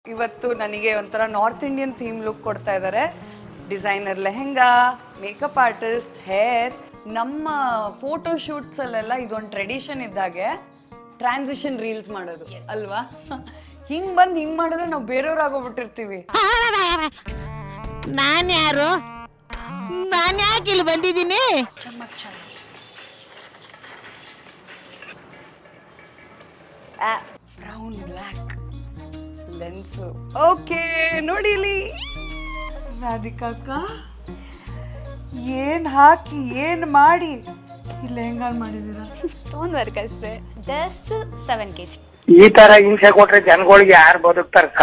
ಇವತ್ತು ನನಗೆ ಒಂಥರ ನಾರ್ತ್ ಇಂಡಿಯನ್ ಥೀಮ್ ಲುಕ್ ಕೊಡ್ತಾ ಇದ್ದಾರೆ designer lehenga makeup artist hair ನಮ್ಮ ಫೋಟೋ ಶೂಟ್ಸಲ್ಲೆಲ್ಲ ಇದೊಂದು ಟ್ರೆಡಿಷನ್ ಇದ್ದಾಗೆ ಟ್ರಾನ್ಸಿಷನ್ ರೀಲ್ಸ್ ಮಾಡೋದು ಅಲ್ವಾ ಹಿಂಗ್ ಬಂದು ಹಿಂಗ್ ಮಾಡಿದ್ರೆ ನಾವು ಬೇರೆಯವ್ರು ಆಗೋಗ್ಬಿಟ್ಟಿರ್ತೀವಿ ನಾನ್ ಯಾರು ನಾನ್ ಯಾಕೆ ಇಲ್ಲಿ ಬಂದಿದ್ದೀನಿ ಬ್ರೌನ್ ಬ್ಲ್ಯಾಕ್ ಲೆನ್ಸು ಓಕೆ ನೋಡಿ ಇಲ್ಲಿ ರಾಧಿಕಾಕ ಏನ್ ಹಾಕಿ ಏನ್ ಮಾಡಿ ಈ ಲೆಹಂಗಾಲ್ ಮಾಡಿದೀರ ಸ್ಟೋನ್ ವರ್ಕ್ ಅಷ್ಟೇ ಜಸ್ಟ್ ಸೆವೆನ್ ಕೆ ಜಿ ಈ ತರ ಹಿಂಸೆ ಕೊಟ್ರೆ ಜನಗಳಿಗೆ ಯಾರು ಬದುಕ್ತಾರಕ್ಕ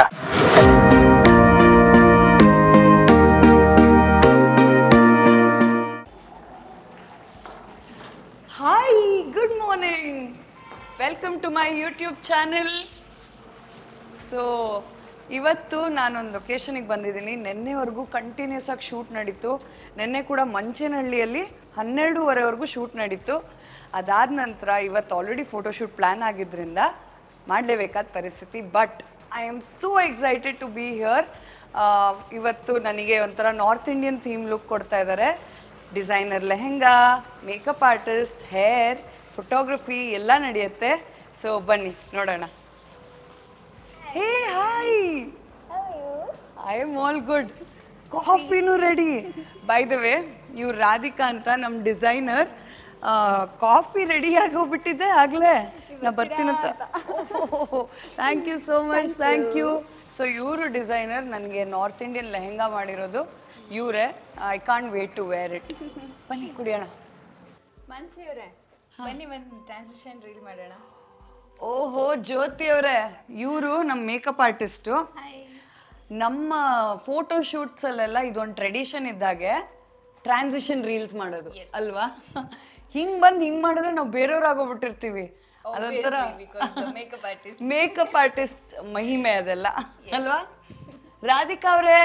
hi good morning welcome to my YouTube channel so ಇವತ್ತು ನಾನೊಂದು ಲೊಕೇಶನಿಗೆ ಬಂದಿದ್ದೀನಿ ನಿನ್ನೆವರೆಗೂ ಕಂಟಿನ್ಯೂಸ್ ಆಗಿ ಶೂಟ್ ನಡೀತು ನಿನ್ನೆ ಕೂಡ ಮಂಚೇನಹಳ್ಳಿಯಲ್ಲಿ ಹನ್ನೆರಡೂವರೆವರೆಗೂ ಶೂಟ್ ನಡೀತು ಅದಾದ ನಂತರ ಇವತ್ತು ಆಲ್ರೆಡಿ ಫೋಟೋಶೂಟ್ ಪ್ಲ್ಯಾನ್ ಆಗಿದ್ದರಿಂದ ಮಾಡಲೇಬೇಕಾದ ಪರಿಸ್ಥಿತಿ but I am so excited to be here ಇವತ್ತು ನನಗೆ ಒಂಥರ ನಾರ್ತ್ ಇಂಡಿಯನ್ ಥೀಮ್ ಲುಕ್ ಕೊಡ್ತಾ ಇದ್ದಾರೆ designer lehenga makeup artist hair photography ಎಲ್ಲ ನಡೆಯುತ್ತೆ ಸೊ ಬನ್ನಿ ನೋಡೋಣ hey hi I am all good ಕಾಫಿನೂ ರೆಡಿ ಬೈ ದ ವೇ ಇವ್ರು ರಾಧಿಕಾ ಅಂತ ನಮ್ಮ ಡಿಸೈನರ್ ಕಾಫಿ ರೆಡಿ ಆಗಿ ಹೋಗ್ಬಿಟ್ಟಿದ್ದೆ ಆಗಲೇ ನಾ ಬರ್ತೀನಂತ thank you so much thank you so ಇವರು ಡಿಸೈನರ್ ನನಗೆ ನಾರ್ತ್ ಇಂಡಿಯನ್ ಲೆಹೆಂಗಾ ಮಾಡಿರೋದು ಇವರೇ I can't wait to wear it ಬನ್ನಿ ಕುಡಿಯೋಣ ಮನ್ಸಿ ಅವರೇ ಬನ್ನಿ ಒಂದು ಟ್ರಾನ್ಸಿಷನ್ ರೀಲ್ ಮಾಡೋಣ ಓಹೋ ಜ್ಯೋತಿ ಅವರೇ ಇವರು ನಮ್ಮ ಮೇಕಪ್ ಆರ್ಟಿಸ್ಟು ನಮ್ಮ ಫೋಟೋ ಶೂಟ್ಸಲ್ಲೆಲ್ಲ ಇದೊಂದು ಟ್ರೆಡಿಷನ್ ಇದ್ದಾಗೆ ಟ್ರಾನ್ಸಿಷನ್ ರೀಲ್ಸ್ ಮಾಡೋದು ಅಲ್ವಾ ಹಿಂಗ್ ಬಂದು ಹಿಂಗ್ ಮಾಡಿದ್ರೆ ನಾವು ಬೇರೆಯವ್ರು ಆಗೋಗ್ಬಿಟ್ಟಿರ್ತೀವಿ ಅದೊಂಥರ ಮೇಕಪ್ ಆರ್ಟಿಸ್ಟ್ ಮೇಕಪ್ ಆರ್ಟಿಸ್ಟ್ ಮಹಿಮೆ ಅದೆಲ್ಲ ಅಲ್ವಾ ರಾಧಿಕಾ ಅವರೇ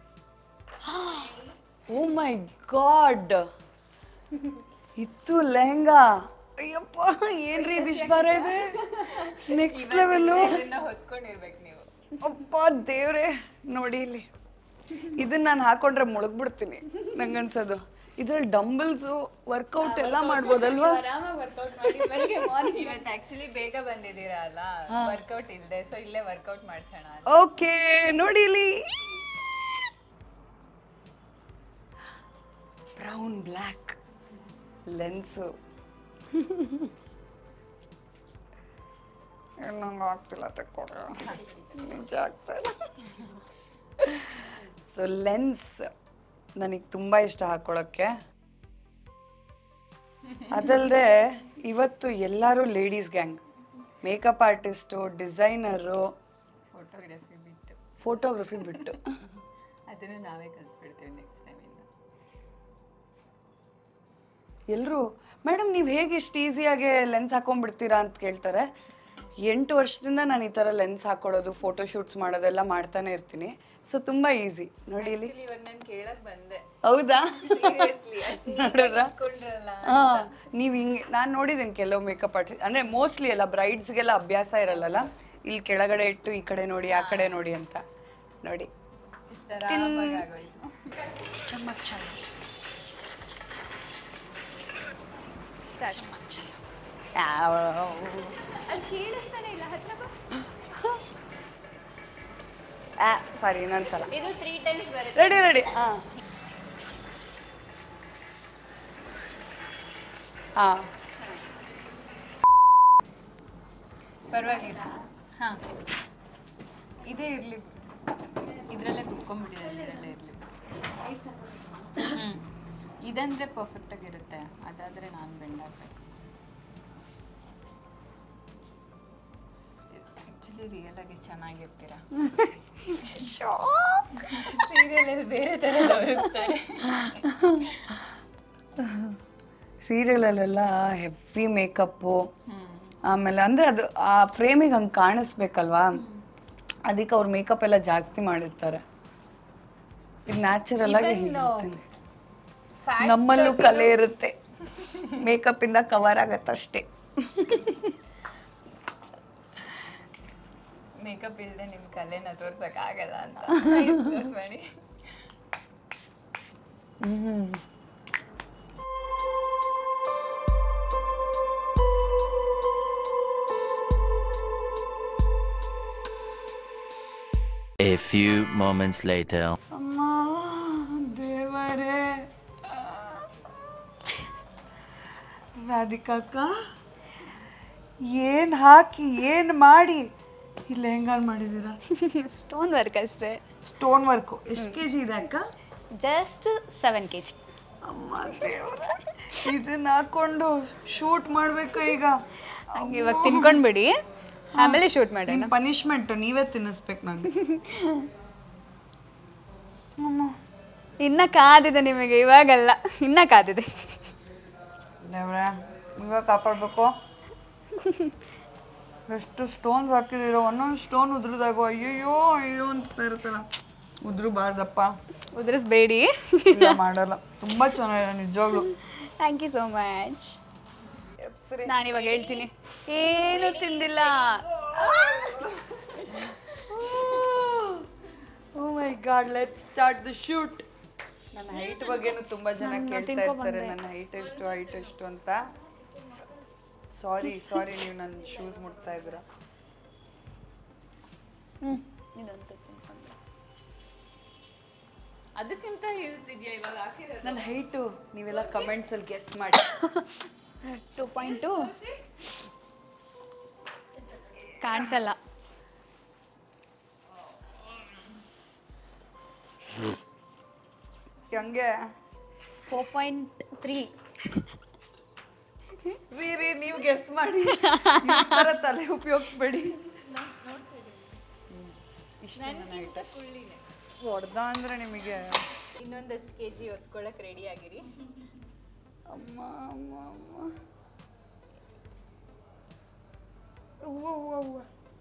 ಓ ಮೈ ಗಾಡ್ ಇತ್ತು ಲೆಹಂಗಾ ಅಯ್ಯಪ್ಪ ಏನ್ರಿ ಇದಿಷ್ಟು ಬರ ಇದೆ ನೆಕ್ಸ್ಟ್ ಲೆವೆಲ್ಲು ಹೊತ್ಕೊಂಡಿರ್ಬೇಕು ನೀವು ಅಪ್ಪ ದೇವ್ರೆ ನೋಡಿ ಇಲ್ಲಿ ಇದನ್ನ ನಾನು ಹಾಕೊಂಡ್ರೆ ಮುಳುಗ್ಬಿಡ್ತೀನಿ ನಂಗನ್ಸೋದು ಇದ್ರಲ್ಲಿ ಡಂಬಲ್ಸು ವರ್ಕೌಟ್ ಎಲ್ಲ ಮಾಡ್ಬೋದಲ್ವಾ ಆರಾಮಾಗಿ ವರ್ಕೌಟ್ ಮಾಡಿ ಬೆಳಗ್ಗೆ ಮಾರ್ನಿಂಗ್ ಇವತ್ತು ಆಕ್ಚುಲಿ ಬೇಗ ಬಂದಿದ್ದೀರಾ ಅಲ್ಲ ವರ್ಕೌಟ್ ಇಲ್ಲದೆ ಸೊ ಇಲ್ಲೇ ವರ್ಕೌಟ್ ಮಾಡ್ಸೋಣ ಅಂತ. ಓಕೆ ನೋಡಿ ಇಲ್ಲಿ ಬ್ರೌನ್ ಬ್ಲ್ಯಾಕ್ ಲೆನ್ಸು ನಂಗೆ ಆಗ್ತಿಲ್ಲ ತಕ್ಕೊಡ್ರ ನಿಜ ಆಗ್ತಾ ಇಲ್ಲ ಸೊ ಲೆನ್ಸ್ ನನಗೆ ತುಂಬ ಇಷ್ಟ ಹಾಕೊಳ್ಳೋಕ್ಕೆ ಅದಲ್ಲದೆ ಇವತ್ತು ಎಲ್ಲರೂ ladies gang makeup artist designer photography ಬಿಟ್ಟು ಫೋಟೋಗ್ರಫಿ ಬಿಟ್ಟು ಅದನ್ನು ನಾವೇ ಕಲ್ತ್ಬಿಡ್ತೀವಿ ನೆಕ್ಸ್ಟ್ ಟೈಮಿಂದ ಎಲ್ಲರೂ ಮೇಡಮ್ ನೀವು ಹೇಗೆ ಇಷ್ಟು ಈಸಿಯಾಗಿ ಲೆನ್ಸ್ ಹಾಕೊಂಡ್ಬಿಡ್ತೀರಾ ಅಂತ ಕೇಳ್ತಾರೆ ಎಂಟು ವರ್ಷದಿಂದ ನಾನು ಈ ಥರ ಲೆನ್ಸ್ ಹಾಕೊಳ್ಳೋದು ಫೋಟೋ ಶೂಟ್ಸ್ ಮಾಡೋದೆಲ್ಲ ಮಾಡ್ತಾನೆ ಇರ್ತೀನಿ ಸೊ ತುಂಬ ಈಸಿ ನೋಡಿ ಇಲ್ಲಿ ಆಕ್ಚುಲಿ ಇವಾಗ ನಾನು ಕೇಳಕ್ ಬಂದೆ ಹೌದಾ Seriously, ಅಷ್ಟ್ ನೋಡಿದ್ರಾ ಇಟ್ಕೊಂಡ್ರಲ್ಲ ಹಾಂ ನೀವು ಹಿಂಗೆ ನಾನು ನೋಡಿದ್ದೀನಿ ಕೆಲವು ಮೇಕಪ್ ಆರ್ಟಿಸ್ಟ್ ಅಂದರೆ ಮೋಸ್ಟ್ಲಿ ಎಲ್ಲ ಬ್ರೈಡ್ಸ್ಗೆಲ್ಲ ಅಭ್ಯಾಸ ಇರಲ್ಲಲ್ಲ ಇಲ್ಲಿ ಕೆಳಗಡೆ ಇಟ್ಟು ಈ ಕಡೆ ನೋಡಿ ಆ ಕಡೆ ನೋಡಿ ಅಂತ ನೋಡಿ ಇಷ್ಟ ಆರಾಮಾಗಿ ಆಗೋಯ್ತು ಚಮಕ್ ಚಮಕ್ ಚಮಕ್ ಚಮಕ್ ಅದು ಕೇಳಿಸ್ತಾನೆ ಇಲ್ಲ ಹತ್ರ ಬಾ. ಸಾರಿ ಇನ್ನೊಂದ್ಸಲ ಇದು ತ್ರೀ ಟೈಮ್ಸ್ ಬರುತ್ತೆ ರೆಡಿ ರೆಡಿ ಹಾಂ ಹಾಂ ಪರವಾಗಿಲ್ಲ ಹಾಂ ಇದೇ ಇರಲಿ ಇದರಲ್ಲೇ ಕುತ್ಕೊಂಡ್ಬಿಟ್ಟಿದೆ ಇದರಲ್ಲೇ ಇರಲಿ ಹ್ಞೂ ಇದಂದರೆ ಪರ್ಫೆಕ್ಟಾಗಿರುತ್ತೆ ಅದಾದರೆ ನಾನು ಬೆಂಡ್ ಆಗಬೇಕು ಆ್ಯಕ್ಚುಲಿ ರಿಯಲ್ ಆಗಿ ಚೆನ್ನಾಗಿರ್ತೀರಾ ಸೀರಿಯಲಲ್ಲಿ ಬೇರೆ ಥರ ತೋರಿಸ್ತಾರೆ ಸೀರಿಯಲಲ್ಲೆಲ್ಲ ಹೆವಿ ಮೇಕಪ್ಪು ಆಮೇಲೆ ಅಂದರೆ ಅದು ಆ ಫ್ರೇಮಿಗೆ ಹಂಗೆ ಕಾಣಿಸ್ಬೇಕಲ್ವಾ ಅದಕ್ಕೆ ಅವ್ರು ಮೇಕಪ್ ಎಲ್ಲ ಜಾಸ್ತಿ ಮಾಡಿರ್ತಾರೆ ಇದು ನ್ಯಾಚುರಲ್ ಆಗಿ ಹೀಗಿರ್ತೀನಿ ನಮ್ಮಲ್ಲೂ ಕಲೆ ಇರುತ್ತೆ ಮೇಕಪ್ ಇಂದ ಕವರ್ ಆಗತ್ತಷ್ಟೇ ಮೇಕಪ್ ಇಲ್ಲದೆ ನಿಮ್ಮ ಕಲೆನ ತೋರ್ಸಕ್ ಆಗಲ್ಲ ಅಂತ ತೋರ್ಸ್ ಮಾಡಿ A few moments later. ಅಮ್ಮ ದೇವರೇ ರಾಧಿಕಾಕ್ಕ ಏನು ಹಾಕಿ ಏನು ಮಾಡಿ ಈ ಲೆಹಂಗಾಲ್ ಮಾಡಿದ್ದೀರಾ ಸ್ಟೋನ್ ವರ್ಕ್ ಅಷ್ಟೇ ಸ್ಟೋನ್ ವರ್ಕು ಎಷ್ಟು ಕೆ ಜಿ ಇದೆ ಅಕ್ಕ ಜಸ್ಟ್ ಸೆವೆನ್ ಕೆ ಜಿ ಅಮ್ಮ ದೇವ್ರೆ ಇದನ್ನ ಹಾಕೊಂಡು ಶೂಟ್ ಮಾಡ್ಬೇಕು ಈಗ ಹಂಗೆ ಇವಾಗ ತಿನ್ಕೊಂಡ್ಬಿಡಿ ಆಮೇಲೆ ಶೂಟ್ ಮಾಡೋಣ ನಿಮ್ಮ ಪನಿಷ್ಮೆಂಟು ನೀವೇ ತಿನ್ನಿಸ್ಬೇಕು ನನಗೆ ಇನ್ನ ಕಾದಿದೆ ನಿಮಗೆ ಇವಾಗಲ್ಲ ಇನ್ನ ಕಾದಿದೆ ದೇವ್ರೆ ಇವಾಗ ಕಾಪಾಡಬೇಕು ಎಷ್ಟು ಸ್ಟೋನ್ಸ್ ಹಾಕಿದಿರೋ ಒಂದೊಂದು ಸ್ಟೋನ್ ಉದ್ರದಾಗೋ ಅಯ್ಯಯ್ಯೋ ಅಯ್ಯೋ ಅಂತ ಇರುತ್ತಲ್ಲ ಉದ್ರಬಾರ್ದಪ್ಪ ಉದುರಿಸ್ಬೇಡಿ ಇಲ್ಲ ಮಾಡಲ್ಲ ತುಂಬ ಚೆನ್ನಾಗಿದೆ ನಿಜವಾಗ್ಲು ಥ್ಯಾಂಕ್ ಯು ಸೋ ಮಚ್ ನಾನು ಇವಾಗ ಹೇಳ್ತೀನಿ ಏನು ತಿಂದಿಲ್ಲ oh my god let start the shoot ನನ್ನ ಹೈಟ್ ಬಗ್ಗೆನೂ ತುಂಬ ಜನ ಕೇಳ್ತಾ ಇರ್ತಾರೆ ನನ್ನ ಹೈಟ್ ಎಷ್ಟು ಹೈಟ್ ಎಷ್ಟು ಅಂತ ಸಾರಿ ಸಾರಿ ನೀವು ನನ್ನ ಶೂಸ್ ಮುಟ್ತಾ ಇದ್ದೀರಾ ಇದೊಂದು ತಿನ್ಕೊಂಡು ಅದಕ್ಕಿಂತ ಯೂಸ್ ಇದೆಯಾ ಇವಾಗ ಹಾಕಿರೋದು ನನ್ನ ಹೈಟು ನೀವೆಲ್ಲ ಕಮೆಂಟ್ಸಲ್ಲಿ ಗೆಸ್ ಮಾಡಿ ಟೂ ಪಾಯಿಂಟ್ ಟು ಕಾಣಿಸಲ್ಲ ಹಂಗೆ ಫೋರ್ ಪಾಯಿಂಟ್ ತ್ರೀ ರೀ ರೀ ನೀವು ಗೆಸ್ ಮಾಡಿ ಈ ಥರ ತಲೆ ಉಪಯೋಗಿಸ್ಬೇಡಿ ನನ್ಗಿಂತ ಕುಳ್ಳಿನೇ ಹೊಡ್ದ ಅಂದ್ರೆ ನಿಮಗೆ ಇನ್ನೊಂದಷ್ಟು ಕೆ ಜಿ ಹೊತ್ಕೊಳಕ್ ರೆಡಿ ಆಗಿರಿ ಅಮ್ಮ ಅಮ್ಮ ಅಮ್ಮ ಅವ್ವ, ಅವ್ವ, ಅವ್ವ.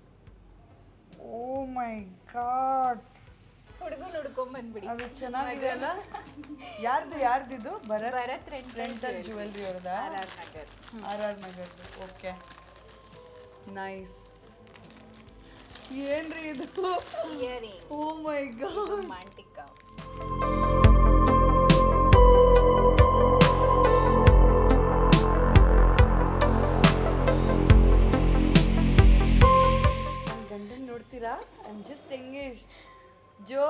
ಓ ಮೈ ಗಾಡ್ ಹುಡುಗನ್ ಹುಡ್ಕೊಂಡ್ ಬಂದ್ಬಿಡಿ ಅದು ಚೆನ್ನಾಗಿದೆ ಅಲ್ಲ ಯಾರ್ದು ಯಾರ್ದಿದು Bharat Bharat rent rental jewellery ಅವ್ರದಾ R R Nagar R R ನಗರ್ದು ಓಕೆ ನೈಸ್ ಏನ್ರಿ ಇದು earring oh my god romantic ಗಂಡನ್ ನೋಡ್ತೀರಾ ಐಮ್ ಜಸ್ಟ್ ಎಂಗೇಜ್ ಜೋ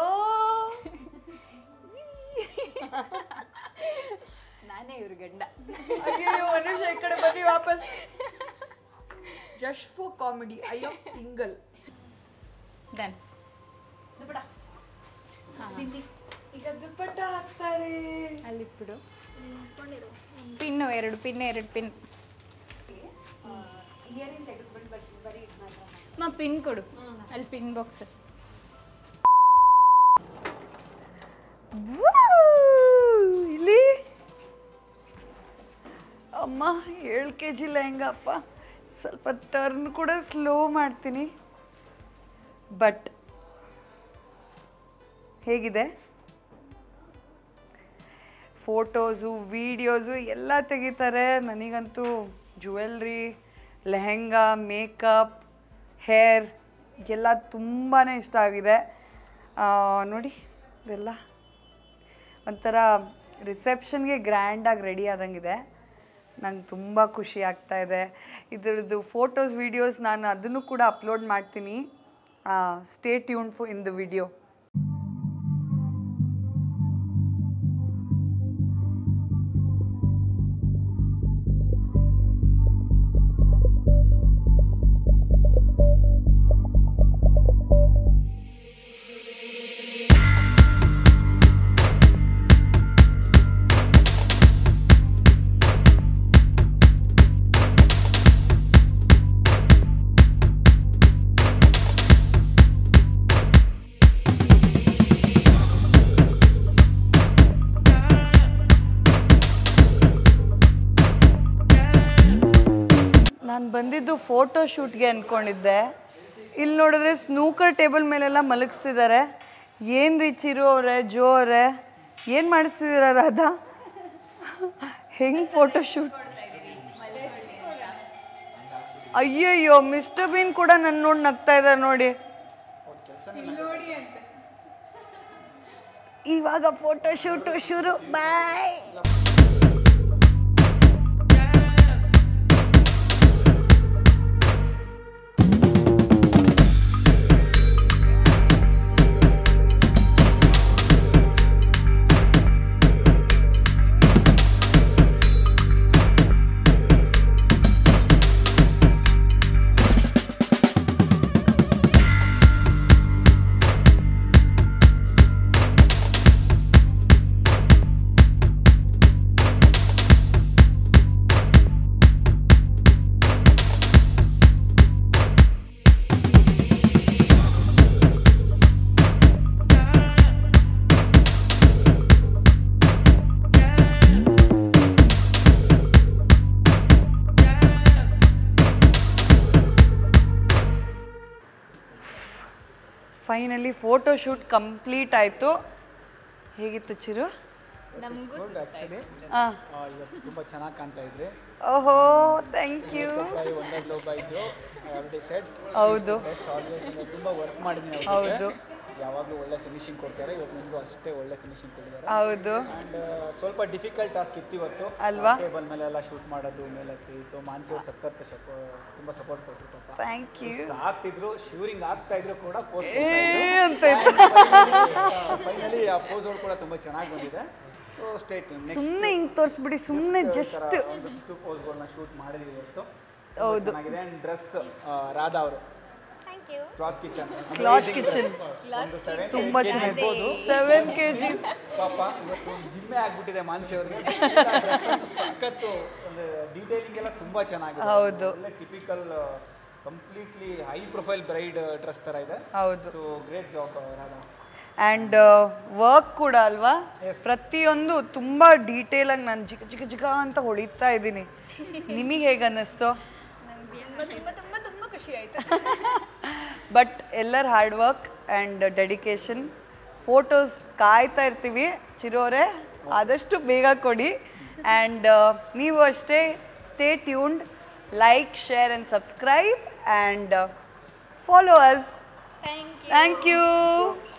ನಾನೇ ಇವ್ರ ಗಂಡ ಅಯ್ಯೋ ಅನುಷ ಈ ಕಡೆ ಬನ್ನಿ ವಾಪಸ್ just for comedy I am single done ಈಗ ದುಪ್ಪಟ್ಟ ಹಾಕ್ತಾರೆ ಅಲ್ಲಿಟ್ಬಿಡು ಪಿನ್ನು ಎರಡು ಪಿನ್ ಎರಡು ಪಿನ್ ಮಾ ಪಿನ್ ಕೊಡು ಅಲ್ಲಿ ಪಿನ್ ಬಾಕ್ಸ್ ಇಲ್ಲಿ ಅಮ್ಮ ಏಳು ಕೆ ಜಿ ಲೆಹಂಗಪ್ಪ ಸ್ವಲ್ಪ ಟರ್ನ್ ಕೂಡ ಸ್ಲೋ ಮಾಡ್ತೀನಿ ಬಟ್ ಹೇಗಿದೆ ಫೋಟೋಸು ವೀಡಿಯೋಸು ಎಲ್ಲ ತೆಗಿತಾರೆ ನನಗಂತೂ ಜುವೆಲ್ರಿ ಲೆಹೆಂಗಾ ಮೇಕಪ್ ಹೇರ್ ಎಲ್ಲ ತುಂಬಾ ಇಷ್ಟ ಆಗಿದೆ ಆ, ನೋಡಿ ಇದೆಲ್ಲ ಒಂಥರ ರಿಸೆಪ್ಷನ್ಗೆ ಗ್ರ್ಯಾಂಡಾಗಿ ರೆಡಿ ಆದಂಗಿದೆ ನಂಗೆ ತುಂಬ ಖುಷಿ ಆಗ್ತಾ ಇದೆ ಇದ್ರದ್ದು ಫೋಟೋಸ್ ವೀಡಿಯೋಸ್ ನಾನು ಅದನ್ನು ಕೂಡ ಅಪ್ಲೋಡ್ ಮಾಡ್ತೀನಿ ಸ್ಟೇ ಟ್ಯೂನ್ ಫು ಇನ್ ದ ವಿಡಿಯೋ ನಾನು ಬಂದಿದ್ದು ಫೋಟೋ ಶೂಟ್ಗೆ ಅಂದ್ಕೊಂಡಿದ್ದೆ ಇಲ್ಲಿ ನೋಡಿದ್ರೆ ಸ್ನೂಕರ್ ಟೇಬಲ್ ಮೇಲೆಲ್ಲ ಮಲಗಿಸ್ತಿದ್ದಾರೆ ಏನು ರೀ ಚಿರು ಅವರೇ ಜೋ ಅವರೇ ಏನು ಮಾಡಿಸ್ತಿದ್ದೀರ ರಾಧಾ ಹೆಂಗೆ ಫೋಟೋ ಶೂಟ್ ಅಯ್ಯಯ್ಯೋ ಮಿಸ್ಟರ್ ಬೀನ್ ಕೂಡ ನನ್ನ ನೋಡಿ ನಗ್ತಾ ಇದ್ದಾರೆ ನೋಡಿ ಇವಾಗ ಫೋಟೋ ಶೂಟು ಶುರು boy finally photo shoot complete ಆಯಿತು ಹೇಗಿತ್ತು ಚಿರು ನಮಗೂ ಹಾಂ ಇವತ್ತು ತುಂಬ ಚೆನ್ನಾಗಿ ಕಾಣ್ತಾ ಇದ್ರಿ ಓಹೋ ಥ್ಯಾಂಕ್ ಯು ಒಂದೇ ಗ್ಲೋಬ್ ಆಯಿತು ಆಲ್ರೆಡಿ ಸೆಟ್ ಹೌದು ಬೆಸ್ಟ್ ಆಲ್ವೇಸ್ ತುಂಬ ವರ್ಕ್ ಮಾಡಿದ್ದೀನಿ ಹೌದು ಯಾವಾಗಲೂ ಒಳ್ಳೆ ಫಿನಿಶಿಂಗ್ ಕೊಡ್ತಾರೆ ಇವತ್ತು ನಿಮಗೂ ಅಷ್ಟೇ ಒಳ್ಳೆ ಫಿನಿಶಿಂಗ್ ಕೊಟ್ಟಿದ್ದಾರೆ ಹೌದು ಆ್ಯಂಡ್ ಸ್ವಲ್ಪ ಡಿಫಿಕಲ್ಟ್ ಟಾಸ್ಕ್ ಇತ್ತು ಇವತ್ತು ಅಲ್ವಾ? ಟೇಬಲ್ ಮೇಲೆಲ್ಲ ಶೂಟ್ ಮಾಡೋದು ಮೇಲತ್ತಿ ಸೊ ಮಾನ್ಸಿ ಅವ್ರು ಸಖತ್ ಸಪೋ ತುಂಬ ಸಪೋರ್ಟ್ ಕೊಟ್ಟರು ಪಾಪ ಥ್ಯಾಂಕ್ ಯು ಆಗ್ತಿದ್ರು ಶೂರಿಂಗ್ ಆಗ್ತಾ ಇದ್ರು ಕೂಡ ಪೋಸ್ ಏ ಅಂತ ಇತ್ತು ಫೈನಲಿ ಆ ಪೋಸ್ಗಳು ಕೂಡ ತುಂಬ ಚೆನ್ನಾಗಿ ಬಂದಿದೆ ಸೊ ಸ್ಟೇಟ್ ನೆಕ್ಸ್ಟ್ ಸುಮ್ಮನೆ ಹಿಂಗೆ ತೋರಿಸ್ಬಿಡಿ ಸುಮ್ಮನೆ ಜಸ್ಟ್ ಒಂದಷ್ಟು ಪೋಸ್ಗಳನ್ನ ಶೂಟ್ ಮಾಡಿದ್ವಿ ಇವತ್ತು ಹೌದು. ಚೆನ್ನಾಗಿದೆ ಆ್ಯಂಡ್ ಡ್ರೆಸ್ ರಾಧಾ ಅವರು ಕ್ಲಾತ್ ಕಿಚನ್ ಕ್ಲಾತ್ ಕಿಚನ್ ತುಂಬಾ ಚೆನ್ನಾಗಿದೆ ಸೆವೆನ್ ಕೆ ಜಿ ಪಾಪ ಇವತ್ತು ಜಿಮ್ಮೆ ಆಗ್ಬಿಟ್ಟಿದೆ ಮಾನ್ಸಿ ಅವ್ರಿಗೆ ಸಖತ್ತು ಒಂದು ಡೀಟೇಲಿಂಗ್ ಎಲ್ಲ ತುಂಬಾ ಚೆನ್ನಾಗಿದೆ ಹೌದು. ಒಳ್ಳೆ typical completely high profile bride dress ತರ ಇದೆ ಹೌದು so great job Radha and work ಕೂಡ ಅಲ್ವಾ ಪ್ರತಿಯೊಂದು ತುಂಬ ಡೀಟೇಲಾಗಿ ನಾನು ಜಿಗ ಜಿಗ ಜಿಗ ಅಂತ ಹೊಡಿತಾ ಇದ್ದೀನಿ ನಿಮಗೆ ಹೇಗೆ ಅನ್ನಿಸ್ತು ತುಂಬ ತುಂಬ ತುಂಬ ಖುಷಿ ಆಯ್ತು ಬಟ್ ಎಲ್ಲರ hard work and dedication photos ಕಾಯ್ತಾ ಇರ್ತೀವಿ ಚಿರೋರೆ ಆದಷ್ಟು ಬೇಗ ಕೊಡಿ ಆ್ಯಂಡ್ ನೀವು ಅಷ್ಟೇ stay tuned like share and subscribe and follow us thank you thank you